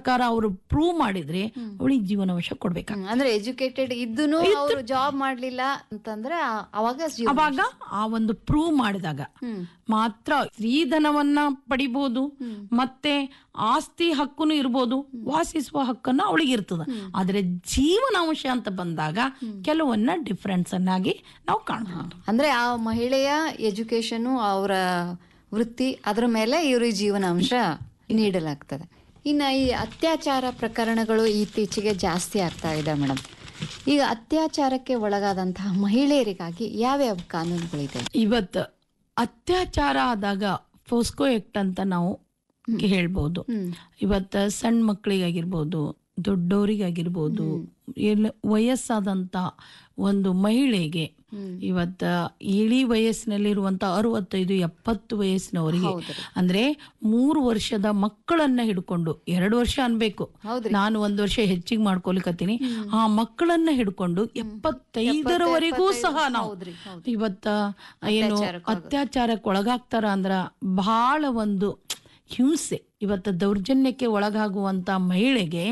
ಪ್ರಕಾರ ಅವರು ಪ್ರೂವ್ ಮಾಡಿದ್ರೆ ಅವಳಿಗೆ ಜೀವನಾಂಶ ಕೊಡ್ಬೇಕು ಹ್ಮ್. ಅಂದ್ರೆ ಎಜುಕೇಟೆಡ್ ಇದ್ದೂನು ಅವರು ಜಾಬ್ ಮಾಡ್ಲಿಲ್ಲ ಅಂತಂದ್ರೆ ಆ- ಅವಾಗ ಜೀವ- ಅವಾಗ ಆ ಒಂದು ಪ್ರೂವ್ ಮಾಡಿದಾಗ ಹ್ಮ್ ಮಾತ್ರ ಸ್ತ್ರೀಧನವನ್ನ ಪಡಿಬಹುದು ಮತ್ತೆ ಆಸ್ತಿ ಹಕ್ಕುನು ಇರ್ಬೋದು ವಾಸಿಸುವ ಹಕ್ಕನ್ನು ಅವಳಿಗೆ ಇರ್ತದ ಆದ್ರೆ ಜೀವನಾಂಶ ಅಂತ ಬಂದಾಗ ಕೆಲವನ್ನ ಡಿಫ್ರೆನ್ಸ್ ಅನ್ನಾಗಿ ನಾವು ಕಾಣಬಹುದು ಅಂದ್ರೆ ಆ ಮಹಿಳೆಯ ಎಜುಕೇಶನ್ ಅವರ ವೃತ್ತಿ ಅದರ ಮೇಲೆ ಇವ್ರಿಗೆ ಜೀವನಾಂಶ ನೀಡಲಾಗ್ತದೆ ಇನ್ನು ಈ ಅತ್ಯಾಚಾರ ಪ್ರಕರಣಗಳು ಇತ್ತೀಚೆಗೆ ಜಾಸ್ತಿ ಆಗ್ತಾ ಇದೆ ಮೇಡಮ್ ಈಗ ಅತ್ಯಾಚಾರಕ್ಕೆ ಒಳಗಾದಂತಹ ಮಹಿಳೆಯರಿಗಾಗಿ ಯಾವ್ಯಾವ ಕಾನೂನುಗಳಿದೆ ಇವತ್ತು ಅತ್ಯಾಚಾರ ಆದಾಗ ಫೋಸ್ಕೋ ಆಕ್ಟ್ ಅಂತ ನಾವು ಹೇಳ್ಬೋದು ಇವತ್ತು ಸಣ್ಣ ಮಕ್ಕಳಿಗಾಗಿರ್ಬೋದು ದೊಡ್ಡವರಿಗಾಗಿರ್ಬೋದು ಎಲ್ಲ ವಯಸ್ಸಾದಂತ ಒಂದು ಮಹಿಳೆಗೆ ಇವತ್ತ ಇಳಿ ವಯಸ್ಸಿನಲ್ಲಿರುವಂತ ಅರವತ್ತೈದು ಎಪ್ಪತ್ತು ವಯಸ್ಸಿನವರಿಗೆ ಅಂದ್ರೆ ಮೂರು ವರ್ಷದ ಮಕ್ಕಳನ್ನ ಹಿಡ್ಕೊಂಡು ಎರಡು ವರ್ಷ ಅನ್ಬೇಕು ಹೌದ್ರಿ. ನಾನು ಒಂದ್ ವರ್ಷ ಹೆಚ್ಚಿಗೆ ಮಾಡ್ಕೊಲಿಕತ್ತೀನಿ ಆ ಮಕ್ಕಳನ್ನ ಹಿಡ್ಕೊಂಡು ಎಪ್ಪತ್ತೈದರವರೆಗೂ ಸಹ ನಾವು ಹೌದ್ರಿ, ಹೌದು. ಇವತ್ತ ಏನು ಅತ್ಯಾಚಾರಕ್ಕೆ ಒಳಗಾಗ್ತಾರ ಅಂದ್ರ ಬಹಳ ಒಂದು ಹಿಂಸೆ ಇವತ್ತ ದೌರ್ಜನ್ಯಕ್ಕೆ ಒಳಗಾಗುವಂತ ಮಹಿಳೆಗೆ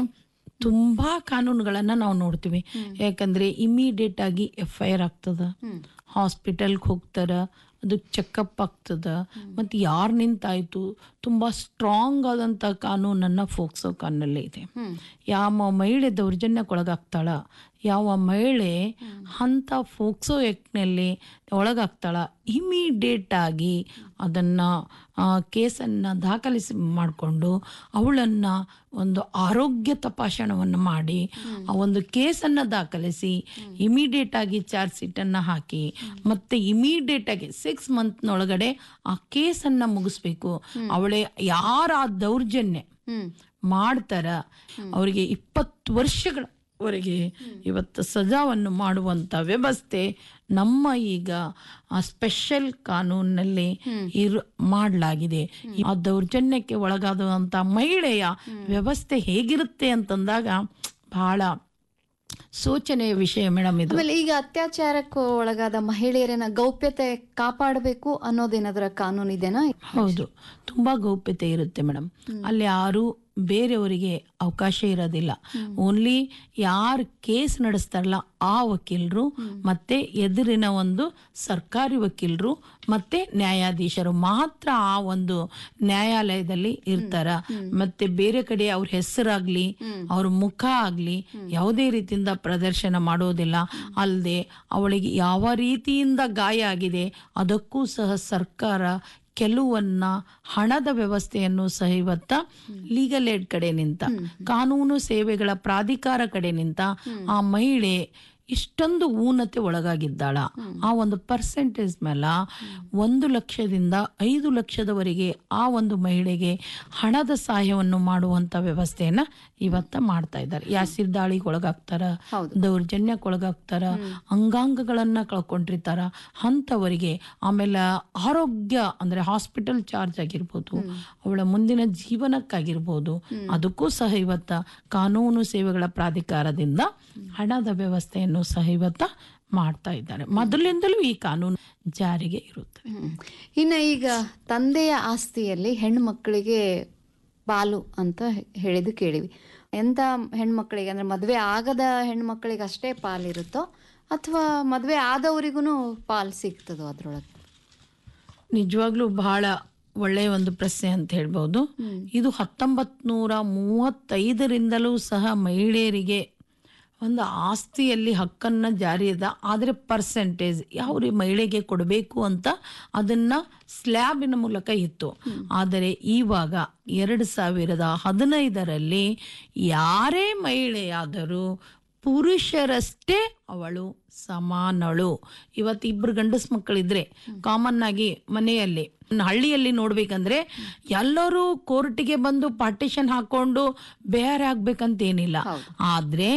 ತುಂಬಾ ಕಾನೂನುಗಳನ್ನ ನಾವು ನೋಡ್ತೀವಿ ಯಾಕಂದ್ರೆ ಇಮಿಡಿಯೇಟ್ ಆಗಿ ಎಫ್ ಐ ಆರ್ ಆಗ್ತದ ಹಾಸ್ಪಿಟಲ್ಗೆ ಹೋಗ್ತಾರ ಅದು ಚೆಕಪ್ ಆಗ್ತದ ಮತ್ತೆ ಯಾರ್ ನಿಂತಾಯ್ತು ತುಂಬಾ ಸ್ಟ್ರಾಂಗ್ ಆದಂತ ಕಾನೂನನ್ನ ಫೋಕ್ಸೋ ಕಾನೂನಲ್ಲಿ ಇದೆ ಯಾವ ಮಹಿಳೆ ದೌರ್ಜನ್ಯಕ್ಕೊಳಗಾಗ್ತಾಳ ಯಾವ ಮಹಿಳೆ ಅಂತ ಫೋಕ್ಸೋ ನಲ್ಲಿ ಒಳಗಾಗ್ತಾಳ ಇಮಿಡಿಯೇಟ್ ಆಗಿ ಅದನ್ನ ಆ, ಕೇಸನ್ನ ದಾಖಲಿಸಿ ಮಾಡಿಕೊಂಡು ಅವಳನ್ನ ಒಂದು ಆರೋಗ್ಯ ತಪಾಸಣವನ್ನು ಮಾಡಿ ಆ ಒಂದು ಕೇಸನ್ನ ದಾಖಲಿಸಿ ಇಮಿಡಿಯೇಟ್ ಆಗಿ ಚಾರ್ಜ್ ಶೀಟ್ ಅನ್ನ ಹಾಕಿ ಮತ್ತೆ ಇಮಿಡಿಯೇಟ್ ಆಗಿ ಸಿಕ್ಸ್ ಮಂತ್ನೊಳಗಡೆ ಆ ಕೇಸನ್ನ ಮುಗಿಸ್ಬೇಕು ಅವಳೆ ಯಾರ ಆ ದೌರ್ಜನ್ಯ ಮಾಡ್ತಾರ ಅವರಿಗೆ ಇಪ್ಪತ್ತು ವರ್ಷಗಳವರೆಗೆ ಇವತ್ತು ಸಜಾವನ್ನು ಮಾಡುವಂತ ವ್ಯವಸ್ಥೆ ನಮ್ಮ ಈಗ ಸ್ಪೆಷಲ್ ಕಾನೂನಿನಲ್ಲಿ ಇರ್ ಮಾಡಲಾಗಿದೆ ಆ ದೌರ್ಜನ್ಯಕ್ಕೆ ಒಳಗಾದಂತ ಮಹಿಳೆಯ ವ್ಯವಸ್ಥೆ ಹೇಗಿರುತ್ತೆ ಅಂತಂದಾಗ ಬಹಳ ಸೋಚನೆಯ ವಿಷಯ ಮೇಡಮ್ ಇದು ಆಮೇಲೆ ಈಗ ಅತ್ಯಾಚಾರಕ್ಕೆ ಒಳಗಾದ ಮಹಿಳೆಯರನ್ನ ಗೌಪ್ಯತೆ ಕಾಪಾಡಬೇಕು ಅನ್ನೋದೇನಾದ್ರ ಕಾನೂನು ಇದೆನಾ ಹೌದು ತುಂಬಾ ಗೌಪ್ಯತೆ ಇರುತ್ತೆ ಮೇಡಮ್ ಅಲ್ಲಿ ಯಾರು ಬೇರೆಯವರಿಗೆ ಅವಕಾಶ ಇರೋದಿಲ್ಲ ಓನ್ಲಿ ಯಾರು ಕೇಸ್ ನಡೆಸ್ತಾರಲ್ಲ ಆ ವಕೀಲರು ಮತ್ತೆ ಎದುರಿನ ಒಂದು ಸರ್ಕಾರಿ ವಕೀಲರು ಮತ್ತೆ ನ್ಯಾಯಾಧೀಶರು ಮಾತ್ರ ಆ ಒಂದು ನ್ಯಾಯಾಲಯದಲ್ಲಿ ಇರ್ತಾರ ಮತ್ತೆ ಬೇರೆ ಕಡೆ ಅವ್ರ ಹೆಸರಾಗ್ಲಿ ಅವ್ರ ಮುಖ ಆಗ್ಲಿ ಯಾವುದೇ ರೀತಿಯಿಂದ ಪ್ರದರ್ಶನ ಮಾಡೋದಿಲ್ಲ ಅಲ್ಲದೆ ಅವಳಿಗೆ ಯಾವ ರೀತಿಯಿಂದ ಗಾಯ ಆಗಿದೆ ಅದಕ್ಕೂ ಸಹ ಸರ್ಕಾರ ಕೆಲವನ್ನ ಹಣದ ವ್ಯವಸ್ಥೆಯನ್ನು ಸಹ ಇವತ್ತ ಲೀಗಲ್ ಏಡ್ ಕಡೆ ನಿಂತ ಕಾನೂನು ಸೇವೆಗಳ ಪ್ರಾಧಿಕಾರ ಕಡೆ ನಿಂತ ಆ ಮಹಿಳೆ ಇಷ್ಟೊಂದು ಊನತೆ ಒಳಗಾಗಿದ್ದಾಳ ಆ ಒಂದು ಪರ್ಸೆಂಟೇಜ್ ಮೇಲೆ ಒಂದು ಲಕ್ಷದಿಂದ ಐದು ಲಕ್ಷದವರೆಗೆ ಆ ಒಂದು ಮಹಿಳೆಗೆ ಹಣದ ಸಹಾಯವನ್ನು ಮಾಡುವಂತ ವ್ಯವಸ್ಥೆಯನ್ನ ಇವತ್ತ ಮಾಡ್ತಾ ಇದ್ದಾರೆ ಯಾಸಿರ್ ದಾಳಿಗೆ ಒಳಗಾಗ್ತಾರ ದೌರ್ಜನ್ಯಕ್ಕೆ ಒಳಗಾಗ್ತಾರ ಅಂಗಾಂಗಗಳನ್ನ ಕಳ್ಕೊಂಡಿರ್ತಾರ ಅಂಥವರಿಗೆ ಆಮೇಲೆ ಆರೋಗ್ಯ ಅಂದ್ರೆ ಹಾಸ್ಪಿಟಲ್ ಚಾರ್ಜ್ ಆಗಿರ್ಬೋದು ಅವಳ ಮುಂದಿನ ಜೀವನಕ್ಕಾಗಿರ್ಬೋದು ಅದಕ್ಕೂ ಸಹ ಇವತ್ತ ಕಾನೂನು ಸೇವೆಗಳ ಪ್ರಾಧಿಕಾರದಿಂದ ಹಣದ ವ್ಯವಸ್ಥೆಯನ್ನು ಸಹ ಇವತ್ತ ಮಾಡ್ತಾ ಇದ್ದಾರೆ ಮೊದಲಿಂದಲೂ ಈ ಕಾನೂನು ಜಾರಿಗೆ ಇರುತ್ತೆ ಹ್ಮ್. ಇನ್ನ ಈಗ ತಂದೆಯ ಆಸ್ತಿಯಲ್ಲಿ ಹೆಣ್ಮಕ್ಳಿಗೆ ಪಾಲು ಅಂತ ಹೇಳಿದ್ದು ಕೇಳಿವಿ ಎಂತ ಹೆಣ್ಮಕ್ಳಿಗೆ ಅಂದ್ರೆ ಮದ್ವೆ ಆಗದ ಹೆಣ್ಮಕ್ಳಿಗೆ ಅಷ್ಟೇ ಪಾಲಿರುತ್ತೋ ಅಥವಾ ಮದ್ವೆ ಆದವರಿಗೂ ಪಾಲ್ ಸಿಗ್ತದೋ ಅದ್ರೊಳಗೆ ನಿಜವಾಗ್ಲೂ ಬಹಳ ಒಳ್ಳೆಯ ಒಂದು ಪ್ರಶ್ನೆ ಅಂತ ಹೇಳ್ಬೋದು ಇದು ಹತ್ತೊಂಬತ್ ನೂರ ಮೂವತ್ತೈದರಿಂದಲೂ ಸಹ ಮಹಿಳೆಯರಿಗೆ ಒಂದು ಆಸ್ತಿಯಲ್ಲಿ ಹಕ್ಕನ್ನ ಜಾರಿ ಇದೆ ಆದರೆ ಪರ್ಸೆಂಟೇಜ್ ಯಾವ ರೀ ಮಹಿಳೆಗೆ ಕೊಡಬೇಕು ಅಂತ ಅದನ್ನ ಸ್ಲ್ಯಾಬಿನ ಮೂಲಕ ಇತ್ತು ಆದರೆ ಇವಾಗ ಎರಡು ಸಾವಿರದ ಹದಿನೈದರಲ್ಲಿ ಯಾರೇ ಮಹಿಳೆಯಾದರೂ ಪುರುಷರಷ್ಟೇ ಅವಳು ಸಮಾನಳು ಇವತ್ತು ಇಬ್ರು ಗಂಡಸ್ ಮಕ್ಕಳಿದ್ರೆ ಕಾಮನ್ ಆಗಿ ಮನೆಯಲ್ಲಿ ಹಳ್ಳಿಯಲ್ಲಿ ನೋಡ್ಬೇಕಂದ್ರೆ ಎಲ್ಲರೂ ಕೋರ್ಟಿಗೆ ಬಂದು ಪಾರ್ಟಿಷನ್ ಹಾಕೊಂಡು ಬೇರೆ ಆಗ್ಬೇಕಂತ ಏನಿಲ್ಲ ಆದ್ರೆ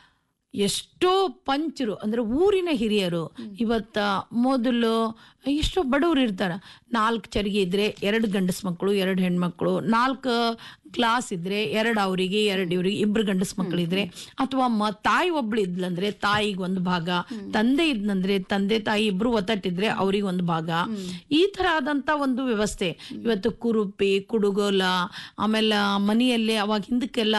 ಎಷ್ಟೋ ಪಂಚರು ಅಂದ್ರೆ ಊರಿನ ಹಿರಿಯರು ಇವತ್ತ ಮೊದಲು ಎಷ್ಟೋ ಬಡವರು ಇರ್ತಾರ ನಾಲ್ಕು ಚರಿಗೆ ಇದ್ರೆ ಎರಡು ಗಂಡಸ್ ಮಕ್ಕಳು ಎರಡು ಹೆಣ್ಮಕ್ಳು ನಾಲ್ಕು ಕ್ಲಾಸ್ ಇದ್ರೆ ಎರಡು ಅವರಿಗೆ ಎರಡು ಇವ್ರಿಗೆ ಇಬ್ರು ಗಂಡಸ್ ಮಕ್ಕಳು ಇದ್ರೆ ಅಥವಾ ಮ ತಾಯಿ ಒಬ್ಳು ಇದ್ಲಂದ್ರೆ ತಾಯಿಗೆ ಒಂದು ಭಾಗ ತಂದೆ ಇದ್ನಂದ್ರೆ ತಂದೆ ತಾಯಿ ಇಬ್ರು ಒತ್ತಟ್ಟಿದ್ರೆ ಅವ್ರಿಗೆ ಒಂದು ಭಾಗ ಈ ತರ ಆದಂತ ಒಂದು ವ್ಯವಸ್ಥೆ ಇವತ್ತು ಕುರುಪಿ ಕುಡುಗೋಲ ಆಮೇಲೆ ಮನೆಯಲ್ಲೇ ಅವಾಗ ಹಿಂದಕ್ಕೆಲ್ಲ